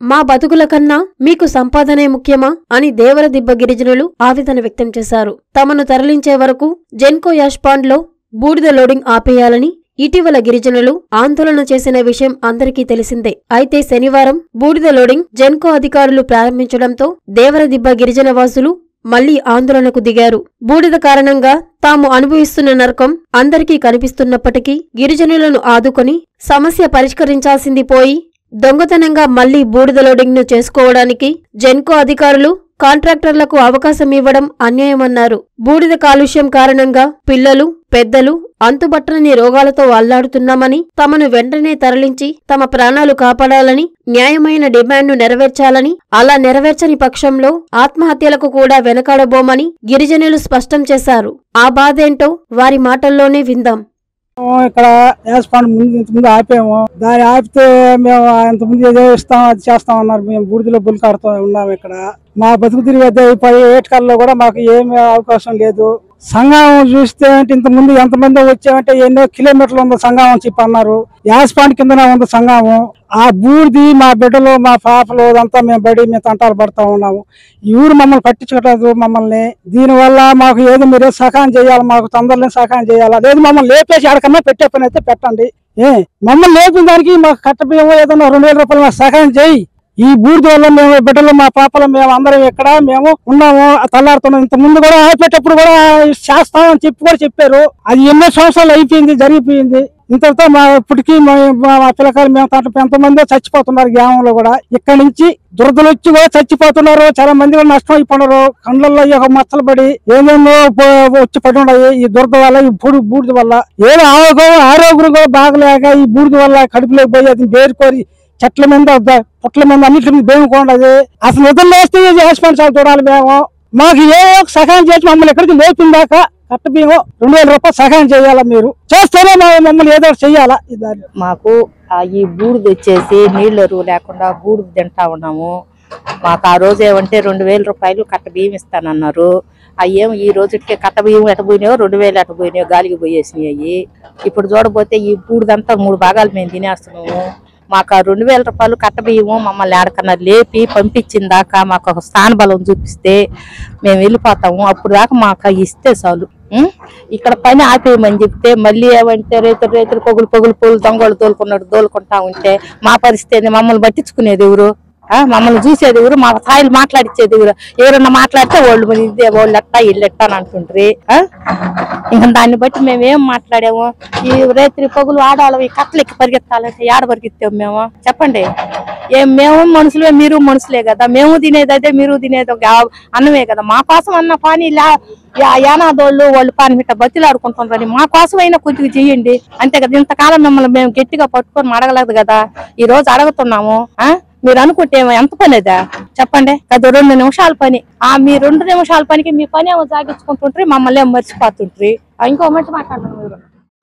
మా బతుకుల కన్నా మీకు సంపాదనే ముఖ్యమా అని దేవరదిబ్బ గిరిజనులు ఆవేదన వ్యక్తం చేశారు తమను తరలించే వరకు జెన్కో యాష్పాండ్లో బూడిద లోడింగ్ ఆపేయాలని ఇటీవల గిరిజనులు ఆందోళన చేసిన విషయం అందరికీ తెలిసిందే అయితే శనివారం బూడిద లోడింగ్ జెన్కో అధికారులు ప్రారంభించడంతో దేవరదిబ్బ గిరిజన వాసులు మళ్లీ ఆందోళనకు దిగారు బూడిద కారణంగా తాము అనుభవిస్తున్న నరకం అందరికీ కనిపిస్తున్నప్పటికీ గిరిజనులను ఆదుకొని సమస్య పరిష్కరించాల్సింది పోయి దొంగతనంగా మళ్లీ బూడిద లోడింగ్ను చేసుకోవడానికి జెన్కో అధికారులు కాంట్రాక్టర్లకు అవకాశం ఇవ్వడం అన్యాయమన్నారు బూడిద కాలుష్యం కారణంగా పిల్లలు పెద్దలు అంతుబట్టని రోగాలతో అల్లాడుతున్నామని తమను వెంటనే తరలించి తమ ప్రాణాలు కాపాడాలని న్యాయమైన డిమాండ్ను నెరవేర్చాలని అలా నెరవేర్చని పక్షంలో ఆత్మహత్యలకు కూడా వెనకాడబోమని గిరిజనులు స్పష్టం చేశారు ఆ బాధేంటో వారి మాటల్లోనే విందాం మేము ఇక్కడ యాస్పాండ్ ముందు ఇంతకుముందు ఆపాము దాన్ని ఆపితే మేము ఇంతకుముందు ఏదో ఇస్తాం అది చేస్తాం అన్నారు మేము బూడిదలో బుల్కాడుతూ ఉన్నాము ఇక్కడ మా బతుకు తిరిగి అయితే అయిపోయి ఏటకాల్లో కూడా మాకు ఏమి అవకాశం లేదు సంగమం చూస్తే అంటే ఇంతకుముందు ఎంతమంది వచ్చామంటే ఎన్నో కిలోమీటర్లు ఉంది సంగమం చెప్పి అన్నారు యాస్పాండ్ కిందనే ఉంది సంగమం ఆ బూడిది మా బిడ్డలు మా పాపలు అదంతా మేము బడి మేము తంటాలు పడతా ఉన్నాము ఈ ఊరు మమ్మల్ని పట్టించుకోవట్లేదు మమ్మల్ని దీనివల్ల మాకు ఏదో మీరే సహాయం చేయాలి మాకు తొందరలో సహాయం చేయాలి లేదు మమ్మల్ని లేపేసి ఆడకన్నా పెట్టే పని అయితే పెట్టండి ఏ మమ్మల్ని లేపిన దానికి మాకు కట్టబియ్యం ఏదైనా రెండు వేల రూపాయలు మాకు సహాయం చేయి ఈ బూడిద వల్ల మేము బిడ్డలు మా పాపలు మేము అందరం ఇక్కడ మేము ఉన్నాము తల్లాడుతున్నాం ఇంత ముందు కూడా ఆపేటప్పుడు కూడా చేస్తామని చెప్పి కూడా చెప్పారు అది ఎన్నో సంవత్సరాలు అయిపోయింది జరిగిపోయింది ఇంతటితో మా ఇప్పటికీ మా మా- మా పిల్లకాయలు మేము తాట ఎంతమంది చచ్చిపోతున్నారు గ్రామంలో కూడా ఇక్కడ నుంచి దురదలు వచ్చి కూడా చచ్చిపోతున్నారు చాలా మంది కూడా నష్టం అయిపోయినారు కండ్లలో ఈ యొక్క మచ్చలు పడి ఏమేమో పో- వచ్చి పడి ఉన్నాయి ఈ దురద వల్ల ఈ బూడి బూడిద వల్ల ఏదో ఆరోగ్యం ఆరోగ్యం కూడా బాగలేక ఈ బూడిద వల్ల కడుపులోకి పోయి అది బేరుకోరి చెట్ల మీద ద- పుట్ల మీద అన్నిటి మీద బేముకోండి అసలు నిద్ర లేస్తే హాస్పిటల్ సార్ చూడాలి మేము మాకు ఏ ఒక్క సహాయం చేసి మమ్మల్ని ఎక్కడికి లేపిన దాకా కట్ట బియ్యం రెండు వేల రూపాయలు సహాయం చేయాలా మీరు చేస్తేనే మా- మమ్మల్ని ఏదో ఒకటి చెయ్యాలా ఈ దాన్ని మాకు ఆ ఈ బూడిద వచ్చేసి నీళ్ళు ఎరువు లేకుండా బూడిద తింటా ఉన్నాము మాకు ఆ రోజు ఏమంటే రెండు వేల రూపాయలు కట్ట బియ్యం ఇస్తానన్నారు అయ్యేం ఈ రోజుకి కట్ట బియ్యం ఎట పోయినాయో రెండు వేలు ఎట పోయినాయో గాలికి పోయేసినాయి ఇప్పుడు చూడబోతే ఈ బూడిదంతా మూడు భాగాలు మేము తినేస్తున్నాము మాకు ఆ రెండు వేల రూపాయలు కట్ట బియ్యము మమ్మల్ని ఆడకన్నా లేపి పంపించిన దాకా మాకు ఒక స్థాన బలం చూపిస్తే మేము వెళ్ళిపోతాము అప్పుడు దాకా మాకు అవి ఇస్తే చాలు ఉం? ఇక్కడ పని ఆపేయమని చెప్తే మళ్ళీ ఏమంటే రైతులు రైతులు పొగులు పొగులు పూలు దొంగలు తోలుకున్నాడు తోలుకుంటా ఉంటే మా పరిస్థితి ఏంది? మమ్మల్ని పట్టించుకునేది ఎవరు ఆ, మమ్మల్ని చూసేది ఎవరు మా స్థాయిలు మాట్లాడిచ్చేది ఎవరు ఎవరన్నా మాట్లాడితే వాళ్ళు మరి ఇదే వాళ్ళు ఎట్టా ఇల్లు ఎట్టా అని అంటుండ్రి ఆ? ఇంకా దాన్ని బట్టి మేము ఏం మాట్లాడాము ఈ రైతులు పొగులు ఆడాలి ఈ కట్టలెక్కి పరిగెత్తాలంటే ఏడ పరిగెత్తాము మేము చెప్పండి ఏం మేము మనుషులే మీరు మనుషులే కదా మేము తినేది అదే మీరు తినేది ఒక ఆ- అన్నమే కదా మా కోసం అన్న పానీ లా యా- యానాదోళ్ళు వాళ్ళు పాని మిట్ట బతిలాడుకుంటున్నారని మా కోసం అయినా కొద్దిగా చెయ్యండి అంతే కదా ఇంతకాలం మిమ్మల్ని మేము గట్టిగా పట్టుకొని అడగలేదు కదా ఈ రోజు అడుగుతున్నాము ఆ మీరు అనుకుంటే ఏమో ఎంత పని అదా చెప్పండి అది రెండు నిమిషాల పని ఆ మీ రెండు నిమిషాల పనికి మీ పని ఏమో సాగించుకుంటుంటారు మమ్మల్ని ఏమో మర్చిపోతుంటారు ఆ, ఇంకో మంచి మాట్లాడుతున్నారు మీరు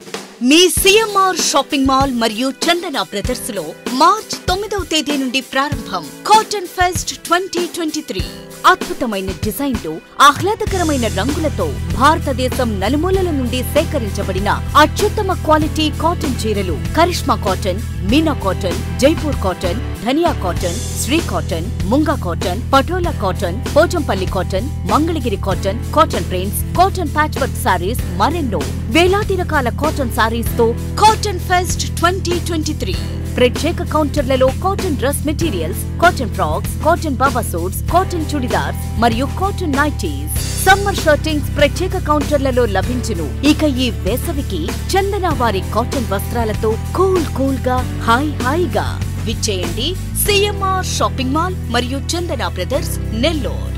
మీ సిఎంఆర్ షాపింగ్ మాల్ మరియు చందన బ్రదర్స్ లో మార్చ్ తొమ్మిదవ తేదీ నుండి ప్రారంభం cotton fest twenty twenty three అద్భుతమైన డిజైన్లు ఆహ్లాదకరమైన రంగులతో భారతదేశం నలుమూలల నుండి సేకరించబడిన అత్యుత్తమ క్వాలిటీ కాటన్ చీరలు Karishma cotton Meena cotton Jaipur cotton Dhaniya cotton Shri cotton Munga cotton Patola cotton Pochampally cotton Mangalagiri cotton cotton prints cotton patch work sarees మరెన్నో వేలాది రకాల కాటన్ సారీస్ తో cotton fest twenty twenty three ప్రత్యేక కౌంటర్లలో cotton dress materials cotton frocks cotton baba suits cotton churidars మరియు cotton nighties summer shirtings ప్రత్యేక కౌంటర్లలో లభించును ఇక ఈ వేసవికి చందన వారి కాటన్ వస్త్రాలతో కూల్ కూల్ గా హాయ్ హాయిగా విచ్చేయండి సిఎంఆర్ షాపింగ్ మాల్ మరియు చందన బ్రదర్స్ నెల్లూరు